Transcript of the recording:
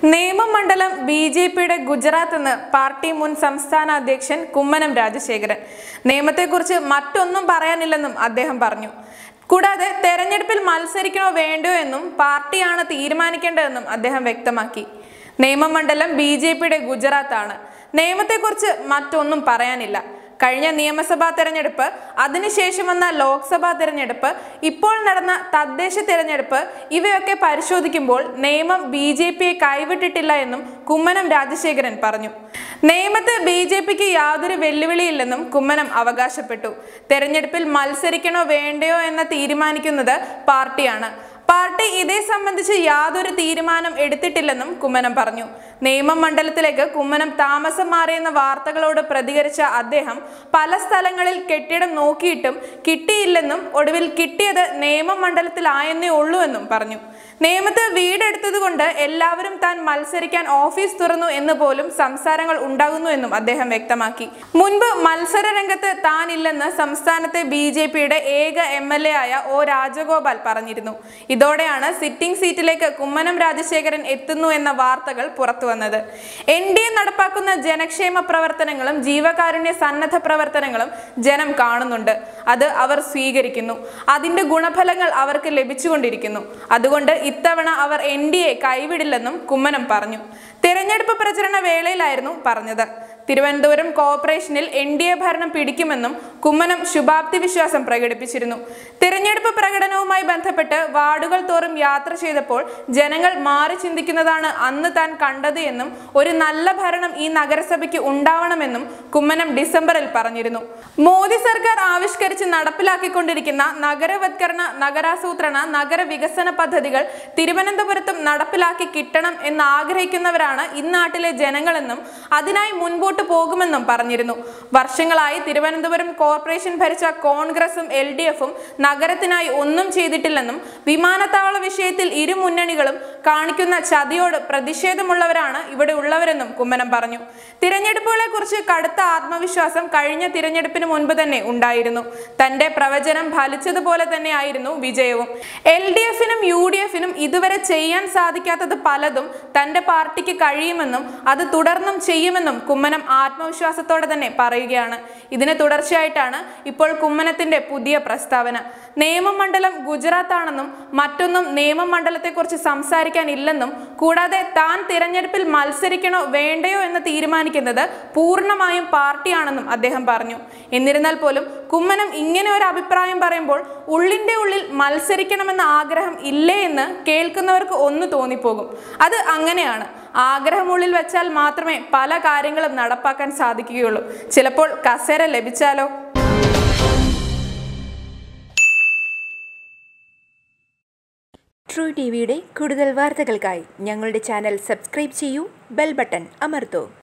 നേമമണ്ഡലം B J പിയുടെ ഗുജറാത്ത് എന്ന് party മുൻ സംസ്ഥാന അധ്യക്ഷൻ കുമ്മനം രാജശേഖരൻ നിയമത്തെക്കുറിച്ച് മറ്റൊന്നും പറയാനില്ലെന്നും അദ്ദേഹം പറഞ്ഞു കൂടാതെ തെരഞ്ഞെടുപ്പിൽ മത്സരിക്കണോ വേണ്ടയോ എന്നും പാർട്ടിയാണ് തീരുമാനിക്കേണ്ടതെന്നും അദ്ദേഹം വ്യക്തമാക്കി നിയമമണ്ഡലം ബി ജെ പിയുടെ ഗുജറാത്താണ് നിയമത്തെക്കുറിച്ച് മറ്റൊന്നും പറയാനില്ല കഴിഞ്ഞ നിയമസഭാ തെരഞ്ഞെടുപ്പ് അതിനുശേഷം വന്ന ലോക്സഭാ തെരഞ്ഞെടുപ്പ് ഇപ്പോൾ നടന്ന തദ്ദേശ തെരഞ്ഞെടുപ്പ് ഇവയൊക്കെ പരിശോധിക്കുമ്പോൾ നിയമം ബി ജെ പിയെ കൈവിട്ടിട്ടില്ല എന്നും കുമ്മനം രാജശേഖരൻ പറഞ്ഞു നിയമത്ത് ബി ജെ പിക്ക് യാതൊരു വെല്ലുവിളിയില്ലെന്നും കുമ്മനം അവകാശപ്പെട്ടു തെരഞ്ഞെടുപ്പിൽ മത്സരിക്കണോ വേണ്ടയോ എന്ന തീരുമാനിക്കുന്നത് പാർട്ടിയാണ് പാർട്ടി ഇതേ സംബന്ധിച്ച് യാതൊരു തീരുമാനം എടുത്തിട്ടില്ലെന്നും കുമ്മനം പറഞ്ഞു നേമം മണ്ഡലത്തിലേക്ക് കുമ്മനം താമസം മാറിയെന്ന വാർത്തകളോട് പ്രതികരിച്ച അദ്ദേഹം പല സ്ഥലങ്ങളിൽ കെട്ടിടം നോക്കിയിട്ടും കിട്ടിയില്ലെന്നും ഒടുവിൽ കിട്ടിയത് നേമം മണ്ഡലത്തിലായെന്നേ ഉള്ളൂ എന്നും പറഞ്ഞു നേമത്ത് വീടെടുത്തതുകൊണ്ട് എല്ലാവരും താൻ മത്സരിക്കാൻ ഓഫീസ് തുറന്നു എന്ന് പോലും സംസാരങ്ങൾ ഉണ്ടാകുന്നു എന്നും അദ്ദേഹം വ്യക്തമാക്കി മുൻപ് മത്സര രംഗത്ത് താനില്ലെന്ന് സംസ്ഥാനത്തെ ബി ജെ പിയുടെ ഏക എം എൽ എ ആയ ഒ രാജഗോപാൽ പറഞ്ഞിരുന്നു ഇതോടെയാണ് സിറ്റിംഗ് സീറ്റിലേക്ക് കുമ്മനം രാജശേഖരൻ എത്തുന്നു എന്ന വാർത്തകൾ പുറത്തു വന്നത് എൻ ഡി എ നടപ്പാക്കുന്ന ജനക്ഷേമ പ്രവർത്തനങ്ങളും ജീവകാരുണ്യ സന്നദ്ധ പ്രവർത്തനങ്ങളും ജനം കാണുന്നുണ്ട് അത് അവർ സ്വീകരിക്കുന്നു അതിന്റെ ഗുണഫലങ്ങൾ അവർക്ക് ലഭിച്ചുകൊണ്ടിരിക്കുന്നു അതുകൊണ്ട് ഇത്തവണ അവർ എൻ ഡി എ കൈവിടില്ലെന്നും കുമ്മനം പറഞ്ഞു തിരഞ്ഞെടുപ്പ് പ്രചരണ വേളയിലായിരുന്നു പറഞ്ഞത് തിരുവനന്തപുരം കോർപ്പറേഷനിൽ എൻ ഡി എ ഭരണം പിടിക്കുമെന്നും കുമ്മനം ശുഭാപ്തി വിശ്വാസം പ്രകടിപ്പിച്ചിരുന്നു തിരഞ്ഞെടുപ്പ് പ്രകടനവുമായി ബന്ധപ്പെട്ട് വാർഡുകൾ തോറും യാത്ര ചെയ്തപ്പോൾ ജനങ്ങൾ മാറി ചിന്തിക്കുന്നതാണ് അന്ന് താൻ കണ്ടത് എന്നും ഒരു നല്ല ഭരണം ഈ നഗരസഭയ്ക്ക് ഉണ്ടാവണമെന്നും കുമ്മനം ഡിസംബറിൽ പറഞ്ഞിരുന്നു മോദി സർക്കാർ ആവിഷ്കരിച്ച് നടപ്പിലാക്കിക്കൊണ്ടിരിക്കുന്ന നഗരവത്കരണ നഗരാസൂത്രണ നഗരവികസന പദ്ധതികൾ തിരുവനന്തപുരത്തും നടപ്പിലാക്കി കിട്ടണം എന്ന് ആഗ്രഹിക്കുന്നവരാണ് ഇന്നാട്ടിലെ ജനങ്ങളെന്നും അതിനായി മുൻപോട്ട് പോകുമെന്നും പറഞ്ഞിരുന്നു വർഷങ്ങളായി തിരുവനന്തപുരം കോർപ്പറേഷൻ ഭരിച്ച കോൺഗ്രസും എൽ ഡി എഫും നഗരത്തിനായി ഒന്നും ചെയ്തിട്ടില്ലെന്നും വിമാനത്താവള വിഷയത്തിൽ ഇരു മുന്നണികളും കാണിക്കുന്ന ചതിയോട് പ്രതിഷേധമുള്ളവരാണ് ഇവിടെ ഉള്ളവരെന്നും കുമ്മനം പറഞ്ഞു തിരഞ്ഞെടുപ്പുകളെ കുറിച്ച് കടുത്ത ആത്മവിശ്വാസം കഴിഞ്ഞ തിരഞ്ഞെടുപ്പിന് മുൻപ് തന്നെ ഉണ്ടായിരുന്നു തന്റെ പ്രവചനം ഫലിച്ചതുപോലെ തന്നെ ആയിരുന്നു വിജയവും എൽ ഡി എഫിനും യു ഡി എഫിനും ഇതുവരെ ചെയ്യാൻ സാധിക്കാത്തത് പലതും തന്റെ പാർട്ടിക്ക് കഴിയുമെന്നും അത് തുടർന്നും ചെയ്യുമെന്നും കുമ്മനം ആത്മവിശ്വാസത്തോടെ തന്നെ പറയുകയാണ് ഇതിന് തുടർച്ചയായിട്ടാണ് ഇപ്പോൾ കുമ്മനത്തിന്റെ പുതിയ പ്രസ്താവന നിയമമണ്ഡലം ഗുജറാത്ത് ആണെന്നും മറ്റൊന്നും നിയമമണ്ഡലത്തെക്കുറിച്ച് സംസാരിക്കാനില്ലെന്നും കൂടാതെ താൻ തിരഞ്ഞെടുപ്പിൽ മത്സരിക്കണോ വേണ്ടയോ എന്ന് തീരുമാനിക്കുന്നത് പൂർണ്ണമായും പാർട്ടിയാണെന്നും അദ്ദേഹം പറഞ്ഞു എന്നിരുന്നാൽ പോലും കുമ്മനം ഇങ്ങനെ ഒരു അഭിപ്രായം പറയുമ്പോൾ ഉള്ളിന്റെ ഉള്ളിൽ മത്സരിക്കണമെന്ന ആഗ്രഹം ഇല്ലേ എന്ന് കേൾക്കുന്നവർക്ക് ഒന്ന് തോന്നിപ്പോകും അത് അങ്ങനെയാണ് ആഗ്രഹമുള്ളിൽ വെച്ചാൽ മാത്രമേ പല കാര്യങ്ങളും നടപ്പാക്കാൻ സാധിക്കുകയുള്ളൂ ചിലപ്പോൾ കസേര ലഭിച്ചാലോ ട്രൂ ടി വിയുടെ കൂടുതൽ വാർത്തകൾക്കായി ഞങ്ങളുടെ ചാനൽ സബ്സ്ക്രൈബ് ചെയ്യൂ ബെൽ ബട്ടൺ അമർത്തൂ